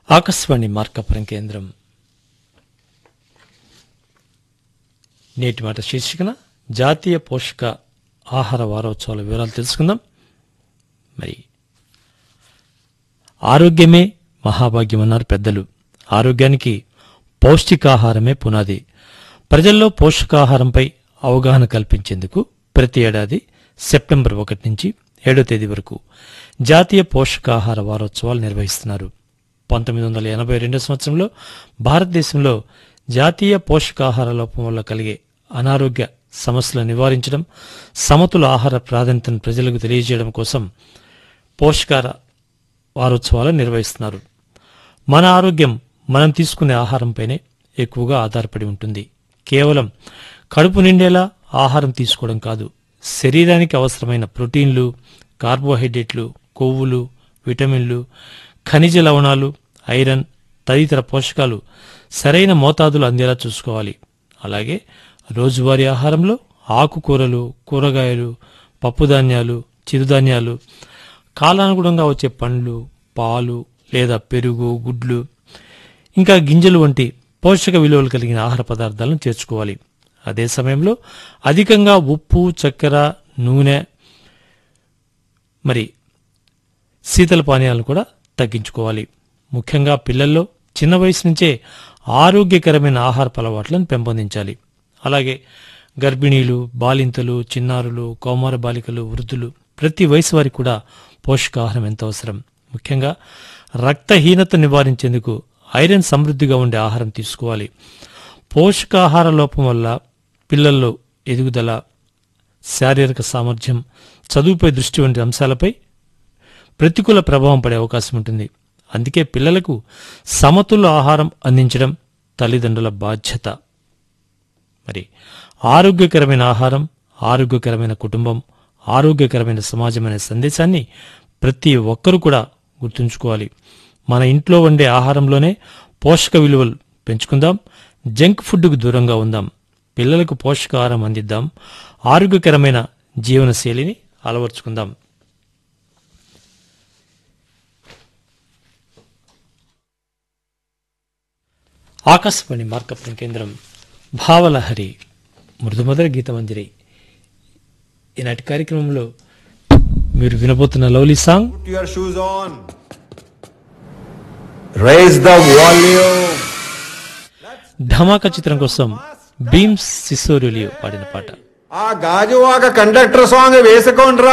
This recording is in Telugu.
ఆకాశవాణి మార్కాపురం కేంద్రం నేటి మాట శీర్షికన జాతీయ పోషక ఆహార వారోత్సవాల వివరాలు తెలుసుకుందాం మరి ఆరోగ్యమే మహాభాగ్యం అన్నారు పెద్దలు ఆరోగ్యానికి పౌష్టికాహారమే పునాది ప్రజల్లో పోషకాహారంపై అవగాహన కల్పించేందుకు ప్రతి ఏడాది సెప్టెంబర్ ఒకటి నుంచి ఏడో తేదీ వరకు జాతీయ పోషకాహార వారోత్సవాలు నిర్వహిస్తున్నారు పంతొమ్మిది వందల ఎనభై రెండో సంవత్సరంలో భారతదేశంలో జాతీయ పోషకాహార లోపం వల్ల కలిగే అనారోగ్య సమస్యలను నివారించడం సమతుల ఆహార ప్రాధాన్యతను ప్రజలకు తెలియజేయడం కోసం పోషకాహార వారోత్సవాలు నిర్వహిస్తున్నారు మన ఆరోగ్యం మనం తీసుకునే ఆహారంపైనే ఎక్కువగా ఆధారపడి ఉంటుంది కేవలం కడుపు నిండేలా ఆహారం తీసుకోవడం కాదు శరీరానికి అవసరమైన ప్రోటీన్లు కార్బోహైడ్రేట్లు కొవ్వులు విటమిన్లు ఖనిజ లవణాలు ఐరన్ తదితర పోషకాలు సరైన మోతాదులు అందేలా చూసుకోవాలి అలాగే రోజువారీ ఆహారంలో ఆకుకూరలు కూరగాయలు పప్పుధాన్యాలు చిరుధాన్యాలు కాలానుగుణంగా వచ్చే పండ్లు పాలు లేదా పెరుగు గుడ్లు ఇంకా గింజలు వంటి పోషక విలువలు కలిగిన ఆహార పదార్థాలను చేర్చుకోవాలి అదే సమయంలో అధికంగా ఉప్పు చక్కెర నూనె మరి శీతల పానీయాలను కూడా తగ్గించుకోవాలి ముఖ్యంగా పిల్లల్లో చిన్న వయసు నుంచే ఆరోగ్యకరమైన ఆహారపు అలవాట్లను పెంపొందించాలి అలాగే గర్భిణీలు బాలింతలు చిన్నారులు కౌమార బాలికలు వృద్ధులు ప్రతి వయసు వారికి కూడా పోషకాహారం ఎంత అవసరం ముఖ్యంగా రక్తహీనత నివారించేందుకు ఐరన్ సమృద్ధిగా ఉండే ఆహారం తీసుకోవాలి పోషకాహార లోపం వల్ల పిల్లల్లో ఎదుగుదల శారీరక సామర్థ్యం చదువుపై దృష్టి వంటి అంశాలపై ప్రతికూల ప్రభావం పడే అవకాశం ఉంటుంది అందుకే పిల్లలకు సమతుల ఆహారం అందించడం తల్లిదండ్రుల బాధ్యత మరి ఆరోగ్యకరమైన ఆహారం ఆరోగ్యకరమైన కుటుంబం ఆరోగ్యకరమైన సమాజం అనే సందేశాన్ని ప్రతి ఒక్కరూ కూడా గుర్తుంచుకోవాలి మన ఇంట్లో వండే ఆహారంలోనే పోషక విలువలు పెంచుకుందాం జంక్ ఫుడ్కు దూరంగా ఉందాం పిల్లలకు పోషకాహారం అందిద్దాం ఆరోగ్యకరమైన జీవనశైలిని అలవర్చుకుందాం ఆకాశవాణి మార్కపురం కేంద్రం భావలహరి మృదుమధుర గీతమంజరి ఈనాటి కార్యక్రమంలో మీరు వినబోతున్న lovely song Put your shoes on. Raise the volume. Dhamaka చిత్రం కోసం భీమ్స్ సిసోరులియో పాడిన పాట ఆ గాజువాక కండక్టర్ సాంగ్ వేసుకోండ్రా